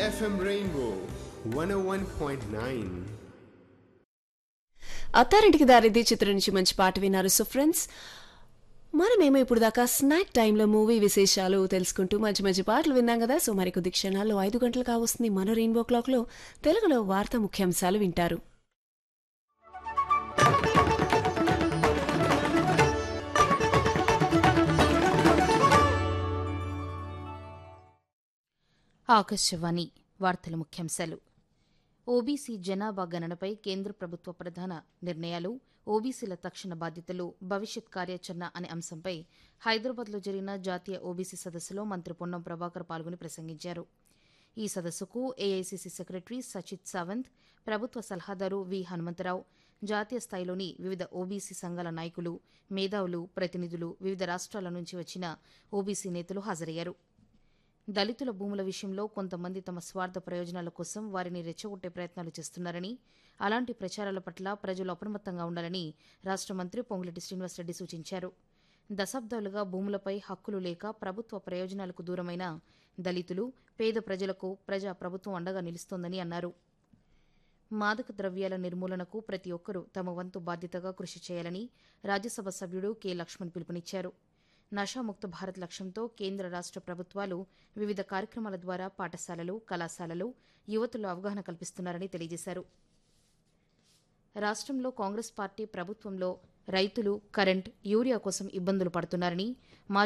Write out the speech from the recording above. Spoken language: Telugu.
FM Rainbow 101.9. అత్తారింటికి దారిది చిత్రం నుంచి మంచి పాట విన్నారు సో ఫ్రెండ్స్ మనమేమో ఇప్పుడు దాకా స్నాక్ టైంలో మూవీ విశేషాలు తెలుసుకుంటూ మంచి మంచి పాటలు విన్నాం కదా సో మరికొద్ది క్షణాల్లో ఐదు గంటలు కావస్తుంది మన రెయిన్బో క్లాక్లో తెలుగులో వార్తా ముఖ్యాంశాలు వింటారు ఆకాశవాణి వార్తల ముఖ్యాంశాలు ఓబీసీ జనాభా గణనపై కేంద్ర ప్రభుత్వ ప్రధాన నిర్ణయాలు ఓబీసీల తక్షణ బాధ్యతలు భవిష్యత్ కార్యాచరణ అనే అంశంపై హైదరాబాద్లో జరిగిన జాతీయ ఓబీసీ సదస్సులో మంత్రి పొన్నం ప్రభాకర్ పాల్గొని ప్రసంగించారు ఈ సదస్సుకు ఏఐసీసీ సెక్రటరీ సచిత్ సావంత్ ప్రభుత్వ సలహాదారు వి హనుమంతరావు జాతీయ స్థాయిలోని వివిధ ఓబీసీ సంఘాల నాయకులు మేధావులు ప్రతినిధులు వివిధ రాష్ట్రాల నుంచి వచ్చిన ఓబీసీ నేతలు హాజరయ్యారు దళితుల భూముల విషయంలో కొంతమంది తమ స్వార్థ ప్రయోజనాల కోసం వారిని రెచ్చగొట్టే ప్రయత్నాలు చేస్తున్నారని అలాంటి ప్రచారాల పట్ల ప్రజలు అప్రమత్తంగా ఉండాలని రాష్ట మంత్రి పొంగులేటి శ్రీనివాసరెడ్డి సూచించారు దశాబ్దాలుగా భూములపై హక్కులు లేక ప్రభుత్వ ప్రయోజనాలకు దూరమైన దళితులు పేద ప్రజలకు ప్రజా ప్రభుత్వం అండగా నిలుస్తోందని అన్నారు మాదక ద్రవ్యాల నిర్మూలనకు ప్రతి ఒక్కరూ తమ వంతు బాధ్యతగా కృషి చేయాలని రాజ్యసభ సభ్యుడు కె లక్ష్మణ్ పిలుపునిచ్చారు నషాముక్త భారత్ లక్ష్యంతో కేంద్ర రాష్ట ప్రభుత్వాలు వివిధ కార్యక్రమాల ద్వారా పాఠశాలలు కళాశాలలు యువతలో అవగాహన కల్పిస్తున్నారని తెలియజేశారు రాష్ట్రంలో కాంగ్రెస్ పార్టీ ప్రభుత్వంలో రైతులు కరెంట్ యూరియా కోసం ఇబ్బందులు పడుతున్నారని మాజీ